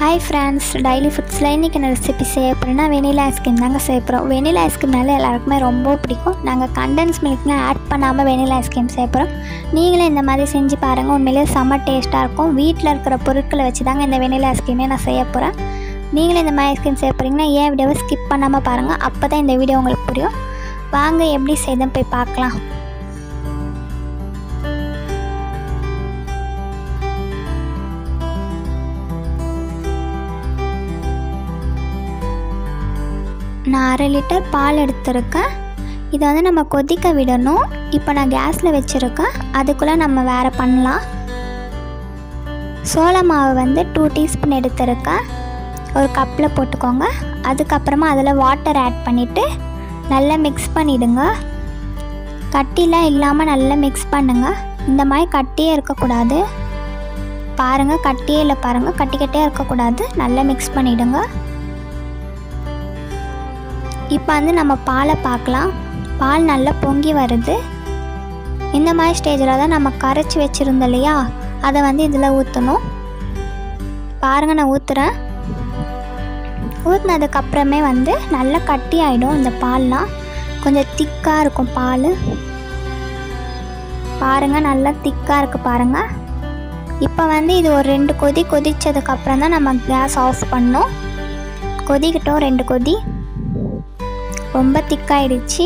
hi friends daily ஃபுட்ஸில் இன்றைக்கி என்ன recipe செய்ய போகிறேன்னா வெனிலா ஐஸ்கிரீம் தாங்க செய்ய போகிறோம் வெனிலா ஐஸ்கிரீம்னால எல்லாருக்குமே ரொம்ப பிடிக்கும் நாங்கள் கண்டென்ஸ் மில்க்லாம் ஆட் பண்ணாமல் வெனிலா ஐஸ்கிரீம் செய்ய போகிறோம் நீங்களும் இந்த மாதிரி செஞ்சு பாருங்கள் உண்மையிலேயே செம்ம டேஸ்ட்டாக இருக்கும் வீட்டில் இருக்கிற பொருட்களை வச்சு தாங்க இந்த வெனிலா ஐஸ்கிரீமே நான் செய்ய போகிறேன் நீங்களும் இந்த மாதிரி ஐஸ்கிரீம் செய்ய போகிறீங்கன்னா ஏன் வீடியோவை ஸ்கிப் பண்ணாமல் பாருங்கள் அப்போ தான் இந்த வீடியோ உங்களுக்கு புரியும் வாங்க எப்படி செய்தேன் போய் பார்க்கலாம் நான் அரை லிட்டர் பால் எடுத்திருக்கேன் இதை வந்து நம்ம கொதிக்க விடணும் இப்போ நான் கேஸில் வச்சுருக்கேன் அதுக்குள்ளே நம்ம வேறு பண்ணலாம் சோள மாவு வந்து டூ டீஸ்பூன் எடுத்திருக்கேன் ஒரு கப்பில் போட்டுக்கோங்க அதுக்கப்புறமா அதில் வாட்டர் ஆட் பண்ணிவிட்டு நல்லா மிக்ஸ் பண்ணிவிடுங்க கட்டிலாம் இல்லாமல் நல்லா மிக்ஸ் பண்ணுங்கள் இந்த மாதிரி கட்டியே இருக்கக்கூடாது பாருங்கள் கட்டியே இல்லை பாருங்கள் கட்டி கட்டியாக இருக்கக்கூடாது நல்லா மிக்ஸ் பண்ணிவிடுங்க இப்போ வந்து நம்ம பாலை பார்க்கலாம் பால் நல்லா பொங்கி வருது இந்த மாதிரி ஸ்டேஜில் தான் நம்ம கரைச்சி வச்சுருந்தோம் இல்லையா அதை வந்து இதில் ஊற்றணும் பாருங்கள் நான் ஊற்றுறேன் ஊற்றினதுக்கப்புறமே வந்து நல்லா கட்டி ஆகிடும் இந்த பால்லாம் கொஞ்சம் திக்காக இருக்கும் பால் பாருங்கள் நல்லா திக்காக இருக்குது பாருங்கள் இப்போ வந்து இது ஒரு ரெண்டு கொதி கொதித்ததுக்கப்புறம் தான் நம்ம கேஸ் ஆஃப் பண்ணோம் கொதிக்கிட்டோம் ரெண்டு கொதி ரொம்ப திக்காயிடுச்சு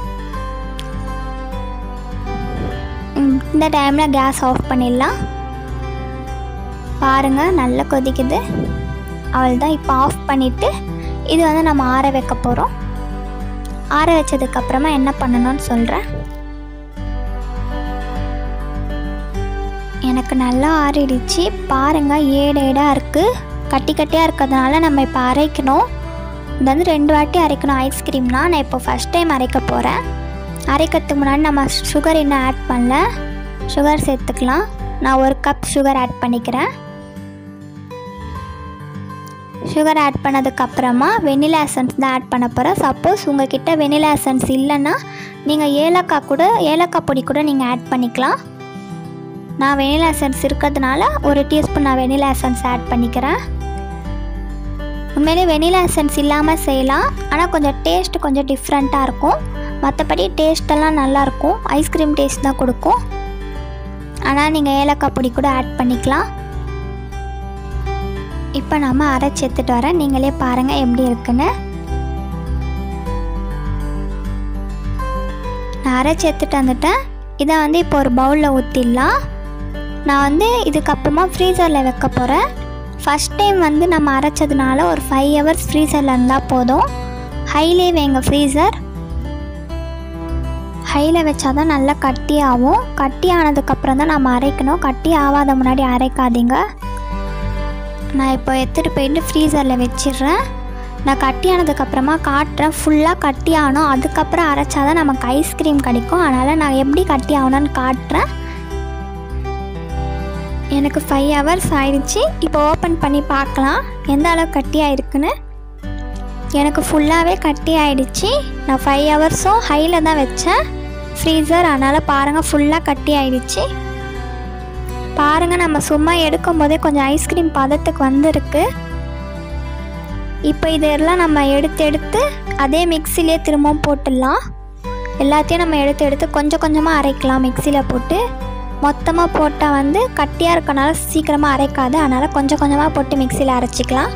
இந்த டைமில் கேஸ் ஆஃப் பண்ணிடலாம் பாருங்கள் நல்லா கொதிக்குது அவள் தான் இப்போ ஆஃப் பண்ணிவிட்டு இது வந்து நம்ம ஆற வைக்க போகிறோம் ஆற வச்சதுக்கப்புறமா என்ன பண்ணணும்னு சொல்கிறேன் எனக்கு நல்லா ஆறிடுச்சு பாருங்கள் ஏடு ஏடாக இருக்குது கட்டி கட்டியாக இருக்கிறதுனால நம்ம இப்போ அரைக்கணும் இது வந்து ரெண்டு வாட்டி அரைக்கணும் ஐஸ்கிரீம்னா நான் இப்போ ஃபஸ்ட் டைம் அரைக்க போகிறேன் அரைக்கிறதுக்கு முன்னாடி நம்ம சுகர் இன்னும் ஆட் பண்ணல சுகர் சேர்த்துக்கலாம் நான் ஒரு கப் சுகர் ஆட் பண்ணிக்கிறேன் சுகர் ஆட் பண்ணதுக்கப்புறமா வெனிலா எசன்ஸ் தான் ஆட் பண்ண போகிறேன் சப்போஸ் உங்ககிட்ட வெனிலா எசன்ஸ் இல்லைன்னா நீங்கள் ஏலக்காய் கூட ஏலக்காய் பொடி கூட நீங்கள் ஆட் பண்ணிக்கலாம் நான் வெனிலா எசன்ஸ் இருக்கிறதுனால ஒரு டீஸ்பூன் நான் வெனிலா எசன்ஸ் ஆட் பண்ணிக்கிறேன் உண்மையிலே வெனிலா எசன்ஸ் இல்லாமல் செய்யலாம் ஆனால் கொஞ்சம் டேஸ்ட் கொஞ்சம் டிஃப்ரெண்ட்டாக இருக்கும் மற்றபடி டேஸ்ட்டெல்லாம் நல்லாயிருக்கும் ஐஸ்கிரீம் டேஸ்ட் தான் கொடுக்கும் ஆனால் நீங்கள் ஏலக்காய் பொடி கூட ஆட் பண்ணிக்கலாம் இப்போ நம்ம அரைச்சி எடுத்துகிட்டு வரேன் நீங்களே பாருங்கள் எப்படி இருக்குன்னு நான் அரைச்சி எடுத்துகிட்டு வந்துட்டேன் இதை வந்து இப்போ ஒரு பவுலில் ஊற்றிடலாம் நான் வந்து இதுக்கப்புறமா ஃப்ரீசரில் வைக்க போகிறேன் ஃபஸ்ட் டைம் வந்து நம்ம அரைச்சதுனால ஒரு ஃபைவ் ஹவர்ஸ் ஃப்ரீசரில் இருந்தால் போதும் ஹைலே வைங்க ஃப்ரீசர் ஹையில் வச்சா தான் நல்லா கட்டி ஆகும் கட்டி ஆனதுக்கப்புறம் தான் நம்ம அரைக்கணும் கட்டி ஆகாத முன்னாடி அரைக்காதீங்க நான் இப்போ எடுத்துகிட்டு போயிட்டு ஃப்ரீசரில் வச்சிடுறேன் நான் கட்டி ஆனதுக்கப்புறமா காட்டுறேன் ஃபுல்லாக கட்டி ஆகணும் அதுக்கப்புறம் அரைச்சா தான் நமக்கு ஐஸ்கிரீம் கிடைக்கும் அதனால் நான் எப்படி கட்டி ஆகணும்னு காட்டுறேன் எனக்கு ஃபைவ் ஹவர்ஸ் ஆயிடுச்சு இப்போ ஓப்பன் பண்ணி பார்க்கலாம் எந்த அளவு கட்டி ஆயிருக்குன்னு எனக்கு ஃபுல்லாகவே கட்டி ஆயிடுச்சு நான் ஃபைவ் ஹவர்ஸும் ஹையில் தான் வச்சேன் ஃப்ரீசர் அதனால் பாருங்கள் ஃபுல்லாக கட்டி ஆயிடுச்சு பாருங்கள் நம்ம சும்மா எடுக்கும் போதே கொஞ்சம் ஐஸ்கிரீம் பதத்துக்கு வந்திருக்கு இப்போ இதெல்லாம் நம்ம எடுத்து எடுத்து அதே மிக்சிலே திரும்பவும் போட்டுடலாம் எல்லாத்தையும் நம்ம எடுத்து எடுத்து கொஞ்சம் கொஞ்சமாக அரைக்கலாம் மிக்சியில் போட்டு மொத்தமாக போட்டால் வந்து கட்டியாக இருக்கனால சீக்கிரமாக அரைக்காது அதனால் கொஞ்சம் கொஞ்சமாக போட்டு மிக்சியில் அரைச்சிக்கலாம்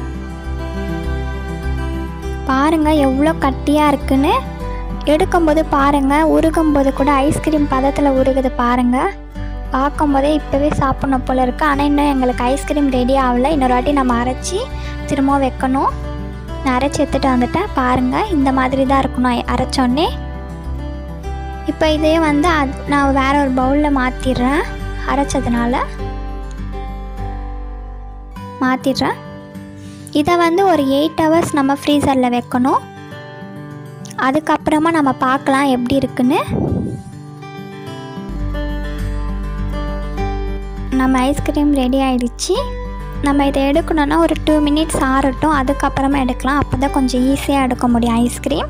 பாருங்கள் எவ்வளோ கட்டியாக இருக்குன்னு எடுக்கும்போது பாருங்கள் உருகும்போது கூட ஐஸ்கிரீம் பதத்தில் உருகுது பாருங்கள் பார்க்கும்போதே இப்போவே சாப்பிட்ணும் போல் இருக்குது ஆனால் இன்னும் எங்களுக்கு ஐஸ்கிரீம் ரெடி ஆகலை இன்னொரு வாட்டி நம்ம அரைச்சி திரும்ப வைக்கணும் நான் அரைச்சி எடுத்துகிட்டு வந்துட்டேன் பாருங்கள் இந்த மாதிரி தான் இருக்கணும் அரைச்சோன்னே இப்போ இதே வந்து நான் வேற ஒரு பவுலில் மாற்றிடுறேன் அரைச்சதுனால மாற்றிடுறேன் இதை வந்து ஒரு எயிட் ஹவர்ஸ் நம்ம ஃப்ரீசரில் வைக்கணும் அதுக்கப்புறமா நம்ம பார்க்கலாம் எப்படி இருக்குன்னு நம்ம ஐஸ்கிரீம் ரெடி ஆயிடுச்சு நம்ம இதை எடுக்கணுன்னா ஒரு டூ மினிட்ஸ் ஆறட்டும் அதுக்கப்புறமா எடுக்கலாம் அப்போ தான் கொஞ்சம் ஈஸியாக எடுக்க முடியும் ஐஸ்கிரீம்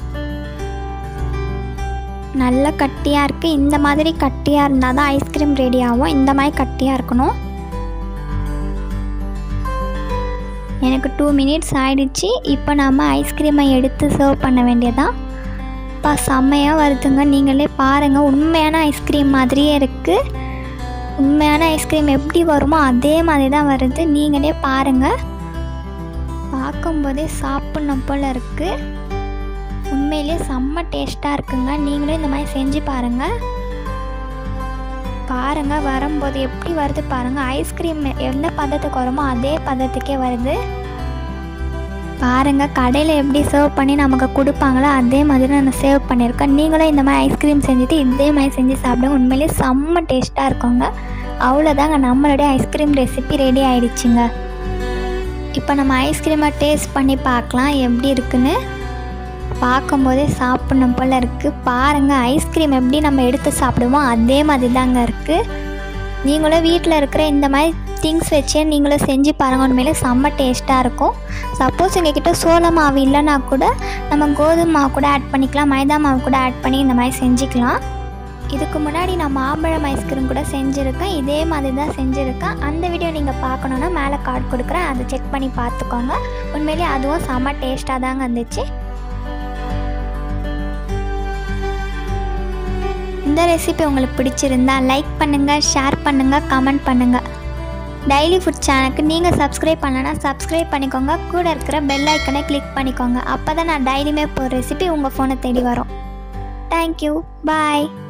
நல்ல கட்டியாக இருக்குது இந்த மாதிரி கட்டியாக இருந்தால் தான் ஐஸ்கிரீம் ரெடி ஆகும் இந்த மாதிரி கட்டியாக இருக்கணும் எனக்கு டூ மினிட்ஸ் ஆயிடுச்சு இப்போ நம்ம ஐஸ்கிரீமை எடுத்து சர்வ் பண்ண வேண்டியதான் பா செம்மையாக வருதுங்க நீங்களே பாருங்கள் உண்மையான ஐஸ்கிரீம் மாதிரியே இருக்குது உண்மையான ஐஸ்கிரீம் எப்படி வருமோ அதே மாதிரி தான் வருது நீங்களே பாருங்கள் பார்க்கும்போதே சாப்பிட்ணும் போல் இருக்குது உண்மையிலேயே செம்ம டேஸ்ட்டாக இருக்குங்க நீங்களும் இந்த மாதிரி செஞ்சு பாருங்கள் பாருங்கள் வரும்போது எப்படி வருது பாருங்கள் ஐஸ்கிரீம் எந்த பதத்துக்கு வருமோ அதே பதத்துக்கே வருது பாருங்கள் கடையில் எப்படி சர்வ் பண்ணி நமக்கு கொடுப்பாங்களோ அதே மாதிரி நான் சேவ் பண்ணியிருக்கேன் நீங்களும் இந்த மாதிரி ஐஸ்கிரீம் செஞ்சுட்டு இதே மாதிரி செஞ்சு சாப்பிடுங்க உண்மையிலேயே செம்ம டேஸ்ட்டாக இருக்குங்க அவ்வளோதாங்க நம்மளுடைய ஐஸ்கிரீம் ரெசிபி ரெடி ஆயிடுச்சுங்க இப்போ நம்ம ஐஸ்கிரீமை டேஸ்ட் பண்ணி பார்க்கலாம் எப்படி இருக்குன்னு பார்க்கும்போதே சாப்பிடணும் போல் இருக்குது பாருங்கள் ஐஸ்கிரீம் எப்படி நம்ம எடுத்து சாப்பிடுவோம் அதே மாதிரி தாங்க இருக்குது நீங்களும் வீட்டில் இருக்கிற இந்த மாதிரி திங்ஸ் வச்சே நீங்களும் செஞ்சு பாருங்க உண்மையிலே செம்ம டேஸ்ட்டாக இருக்கும் சப்போஸ் எங்ககிட்ட சோள மாவு இல்லைன்னா கூட நம்ம கோதுமை மாவு கூட ஆட் பண்ணிக்கலாம் மைதா மாவு கூட ஆட் பண்ணி இந்த மாதிரி செஞ்சுக்கலாம் இதுக்கு முன்னாடி நான் மாம்பழம் ஐஸ்கிரீம் கூட செஞ்சுருக்கேன் இதே மாதிரி தான் செஞ்சுருக்கேன் அந்த வீடியோ நீங்கள் பார்க்கணுன்னா மேலே கார்டு கொடுக்குறேன் அதை செக் பண்ணி பார்த்துக்கோங்க உண்மையிலேயே அதுவும் செம்ம டேஸ்ட்டாக தாங்க இருந்துச்சு இந்த ரெசிபி உங்களுக்கு பிடிச்சிருந்தா லைக் பண்ணுங்கள் ஷேர் பண்ணுங்கள் கமெண்ட் பண்ணுங்கள் டெய்லி ஃபுட் சேனலுக்கு நீங்கள் சப்ஸ்கிரைப் பண்ணலன்னா சப்ஸ்கிரைப் பண்ணிக்கோங்க கூட இருக்கிற பெல் ஐக்கனை கிளிக் பண்ணிக்கோங்க அப்போ தான் நான் டெய்லியுமே இப்போ ரெசிபி உங்கள் ஃபோனை தேடி வரும் தேங்க்யூ பாய்